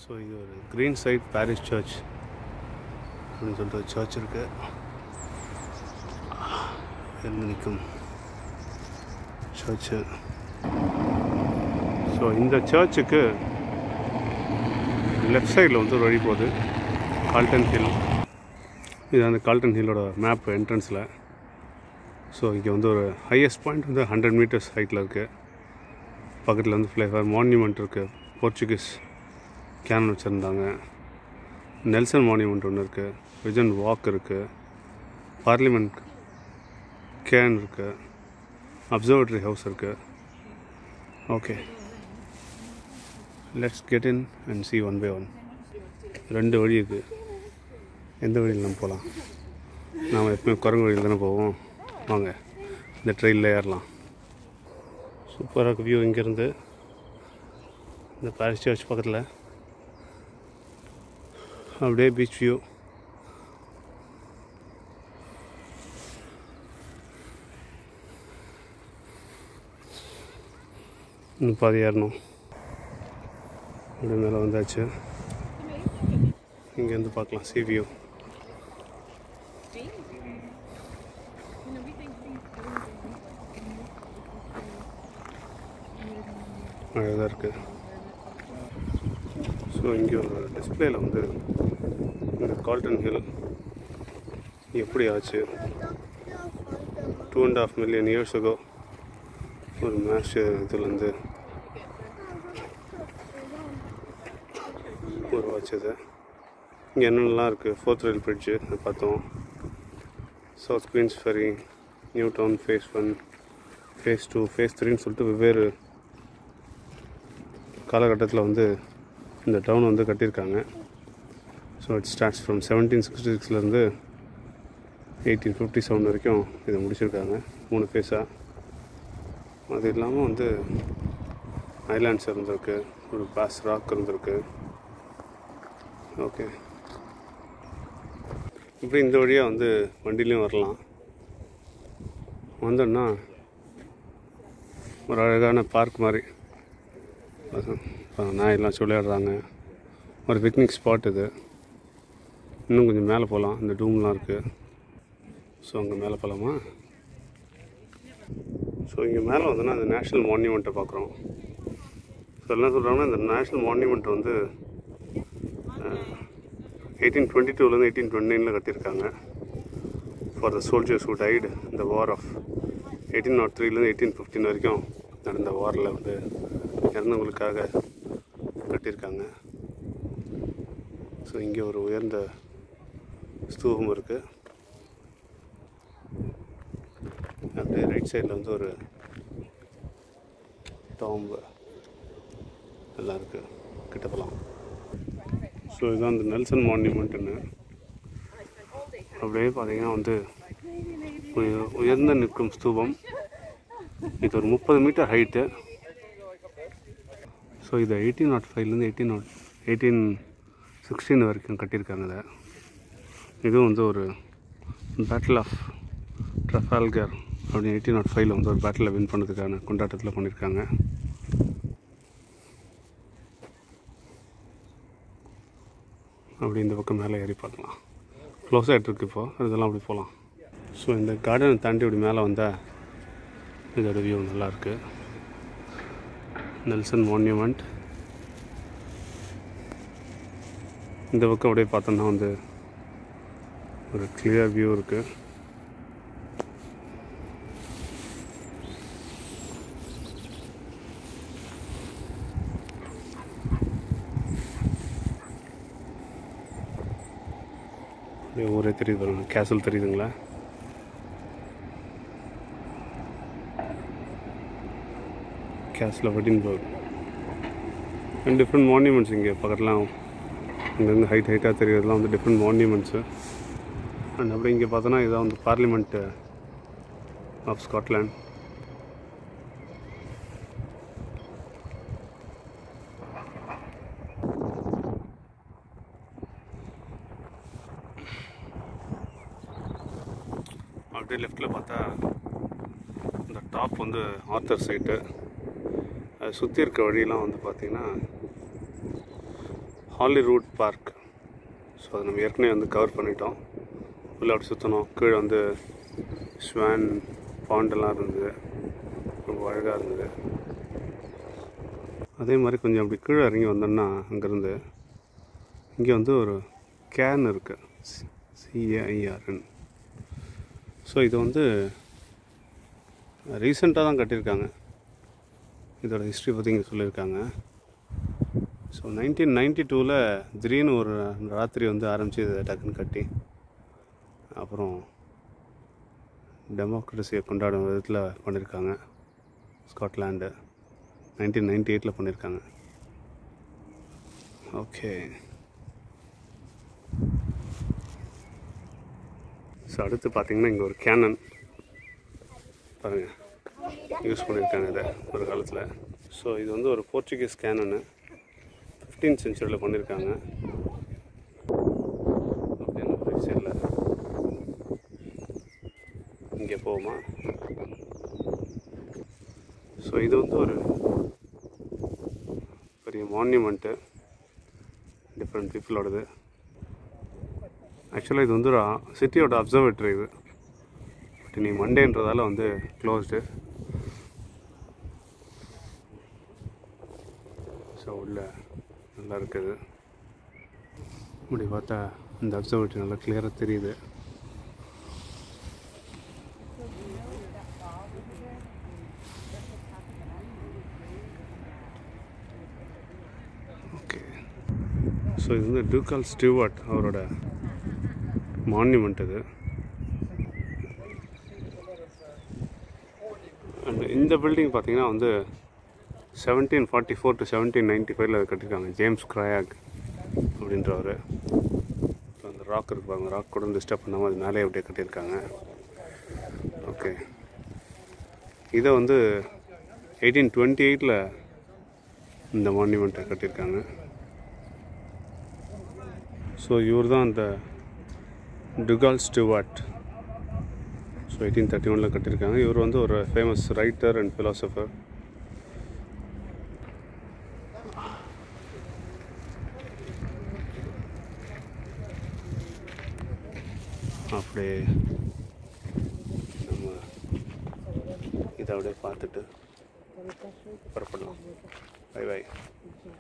so இது ஒரு green side Paris search அப்படின்னு சொல்லிட்டு ஒரு சர்ச் இருக்கு எழுந்து நிற்கும் சர்ச்சு ஸோ இந்த சர்ச்சுக்கு லெஃப்ட் சைடில் வந்து ஒரு வழி போகுது கால்டன் ஹில் இது அந்த கால்டன் ஹில்லோட மேப் என்ட்ரன்ஸில் ஸோ இங்கே வந்து ஒரு ஹையஸ்ட் பாயிண்ட் வந்து ஹண்ட்ரட் மீட்டர்ஸ் ஹைட்டில் இருக்குது பக்கத்தில் வந்து ஃப்ளைவர் மான்யூமெண்ட் இருக்குது போர்ச்சுகீஸ் கேனன் வச்சுருந்தாங்க நெல்சன் மான்யூமெண்ட் ஒன்று இருக்குது விஜன் வாக் இருக்குது பார்லிமெண்ட் கேன் இருக்குது அப்சர்வேட்டரி ஹவுஸ் இருக்குது okay let's get in and see one by one ரெண்டு வழி இருக்குது எந்த வழியில் நம்ம போகலாம் நாம் எப்பவுமே குரங்கு வழியில் தானே போவோம் வாங்க இந்த ட்ரெயினில் ஏறலாம் சூப்பராக இருக்கு வியூ இங்கேருந்து இந்த பாரிஸ் சர்ச் பக்கத்தில் அப்படியே பீச் வியூ இன்னும் பாதி ஏறணும் அப்படியே மேலே வந்தாச்சு இங்கேருந்து பார்க்கலாம் சி வியூ அழகாக இருக்குது ஸோ இங்கே ஒரு டிஸ்பிளேயில் வந்து இந்த கால்டன் ஹில் எப்படி ஆச்சு two and half million years ago ஒரு மேஷ் இதுலேருந்து உருவாச்சது இங்கே என்னென்னலாம் இருக்குது ஃபோர்த் ரயில் பிரிட்ஜு அது பார்த்தோம் South Queensferry New Town phase one phase two phase த்ரீன்னு சொல்லிட்டு வெவ்வேறு காலகட்டத்தில் வந்து இந்த டவுன் வந்து கட்டியிருக்காங்க so it starts from seventeen sixty சிக்ஸ்லேருந்து எயிட்டீன் ஃபிஃப்டி செவன் வரைக்கும் இதை முடிச்சிருக்காங்க மூணு ஃபேஸாக அது இல்லாமல் வந்து ஐலாண்ட்ஸ் இருந்திருக்கு ஒரு பாஸ் ராக் இருந்திருக்கு ஓகே இப்படி இந்த வழியாக வந்து வண்டிலையும் வரலாம் வந்தோன்னா ஒரு அழகான பார்க் மாதிரி நாயெல்லாம் விளையாடுறாங்க ஒரு பிக்னிக் ஸ்பாட் இது இன்னும் கொஞ்சம் மேலே போகலாம் இந்த டூம்லாம் இருக்குது ஸோ அங்கே மேலே போகலாமா ஸோ இங்கே மேலே வந்தோன்னா இந்த நேஷ்னல் மான்யூமெண்ட்டை பார்க்குறோம் ஸோ என்ன சொல்கிறாங்கன்னா இந்த நேஷ்னல் மான்யூமெண்ட் வந்து எயிட்டீன் டுவெண்ட்டி டூலேருந்து எயிட்டீன் டுவெண்ட்டி நைனில் கட்டியிருக்காங்க for the soldiers who died இந்த வார் ஆஃப் எயிட்டீன் நாட் த்ரீலேருந்து எயிட்டீன் ஃபிஃப்டின் வரைக்கும் நடந்த வாரில் வந்து இறந்தவங்களுக்காக கட்டியிருக்காங்க ஸோ இங்கே ஒரு உயர்ந்த ஸ்தூபம் இருக்குது அப்படியே ரைட் சைடில் வந்து ஒரு டாம்பு எல்லாம் இருக்குது கிட்ட போகலாம் ஸோ இதுதான் இந்த நெல்சன் மான்யூமெண்ட்டுன்னு அப்படியே பார்த்தீங்கன்னா வந்து உய- உயர்ந்த நிற்கும் ஸ்தூபம் இது ஒரு முப்பது மீட்டர் ஹைட்டு ஸோ இது எயிட்டீன் நாட் ஃபைவ்லேருந்து எயிட்டீன் நாட் எயிட்டீன் சிக்ஸ்டீன் வரைக்கும் கட்டியிருக்காங்க இதை இதுவும் வந்து ஒரு பேட்டில் ஆஃப் ட்ரஃபால்கர் அப்படின்னு எயிட்டீன் நாட் ஃபைவ்ல வந்து ஒரு பேட்டில் வின் பண்ணதுக்கான கொண்டாட்டத்தில் பண்ணியிருக்காங்க அப்படி இந்த பக்கம் மேலே ஏறி பார்க்கலாம் க்ளோஸ் ஆகிட்டு இருக்கு இப்போ இதெல்லாம் அப்படி போகலாம் ஸோ இந்த கார்டனை தாண்டி இப்படி மேலே வந்தால் இதோட வியூ நல்லாயிருக்கு நெல்சன் மான்யூமெண்ட் இந்த பக்கம் அப்படியே பார்த்தோம்னா வந்து ஒரு கிளியர் வியூ இருக்குது அப்படியே ஊரே தெரியுது பாருங்க கேசல் தெரியுதுங்களா கேஸில் வெட்டின்பர்க் அண்ட் டிஃப்ரெண்ட் மான்யூமெண்ட்ஸ் இங்கே பக்கத்துலாம் இங்கேருந்து ஹைட் ஹைட்டாக தெரியறதுலாம் வந்து டிஃப்ரெண்ட் மான்யூமெண்ட்ஸு அண்ட் அப்படியே இங்கே பார்த்தோன்னா இதான் வந்து பார்லிமெண்ட்டு ஆஃப் ஸ்காட்லாண்ட் அப்படியே லெஃப்டில் பார்த்தா இந்த டாப் வந்து ஆத்தர் சைட்டு அதை சுற்றி இருக்க வழியெல்லாம் வந்து பார்த்திங்கன்னா ஹாலிவுட் பார்க் ஸோ அதை நம்ம ஏற்கனவே வந்து கவர் பண்ணிட்டோம் உள்ள அப்படி சுற்றணும் கீழே வந்து ஸ்வான் பாண்டெல்லாம் இருந்தது ரொம்ப அழகாக இருந்தது அதே மாதிரி கொஞ்சம் அப்படி கீழே இறங்கி வந்தோம்னா அங்கேருந்து இங்கே வந்து ஒரு கேன் இருக்குது சிஏஐஆர்என் ஸோ இது வந்து ரீசெண்டாக தான் கட்டியிருக்காங்க இதோட ஹிஸ்ட்ரி பற்றி இங்கே சொல்லியிருக்காங்க ஸோ நைன்டீன் நைன்டி டூவில் திடீர்னு ஒரு ராத்திரி வந்து ஆரம்பித்து இதை டக்குன்னு கட்டி அப்புறம் டெமோக்ரஸியை கொண்டாடும் விதத்தில் பண்ணியிருக்காங்க ஸ்காட்லாண்டு நைன்டீன் நைன்டி எயிட்டில் பண்ணியிருக்காங்க ஓகே ஸோ அடுத்து பார்த்தீங்கன்னா இங்கே ஒரு கேனன் பாருங்கள் யூஸ் பண்ணியிருக்காங்க இதை ஒரு காலத்தில் ஸோ இது வந்து ஒரு போர்ச்சுகீஸ் கேனனு ஃபிஃப்டீன் செஞ்சுரியில் பண்ணியிருக்காங்க ஓகே ரைட் சைடில் இங்கே போகுமா ஸோ இது வந்து ஒரு பெரிய மான்யூமெண்ட்டு டிஃப்ரெண்ட் பீப்புளோடது ஆக்சுவலாக இது வந்து ஒரு சிட்டியோட அப்சர்வேட்டரி இது பட் நீ மண்டேன்றதால வந்து க்ளோஸ்டு ஸோ உள்ள நல்லா இருக்குது இப்படி பார்த்தா இந்த அப்சர்வேட்டரி நல்லா கிளியராக தெரியுது ஓகே ஸோ இது வந்து டூக்கால் ஸ்டிவார்ட் அவரோட மான்யூமெண்ட் இது அண்ட் இந்த பில்டிங் பார்த்தீங்கன்னா வந்து seventeen forty four to seventeen ninety ஃபைவ்ல கட்டியிருக்காங்க ஜேம்ஸ் கிராயாக் அப்படின்றவர் இப்போ அந்த ராக் இருக்கு பாருங்க ராக் கூட டிஸ்டர்ப் பண்ணாமல் அது மேலே அப்படியே கட்டியிருக்காங்க ஓகே இதை வந்து எயிட்டீன் டுவெண்ட்டி எயிட்டில் இந்த மான்யூமெண்ட்டை கட்டியிருக்காங்க ஸோ இவர் தான் அந்த Dugald Stewart so eighteen thirty ஒனில் கட்டியிருக்காங்க இவர் வந்து ஒரு ஃபேமஸ் ரைட்டர் அண்ட் ஃபிலாசபர் அப்படியே நம்ம இதை அப்படியே பார்த்துட்டு புறப்படலாம் பை பை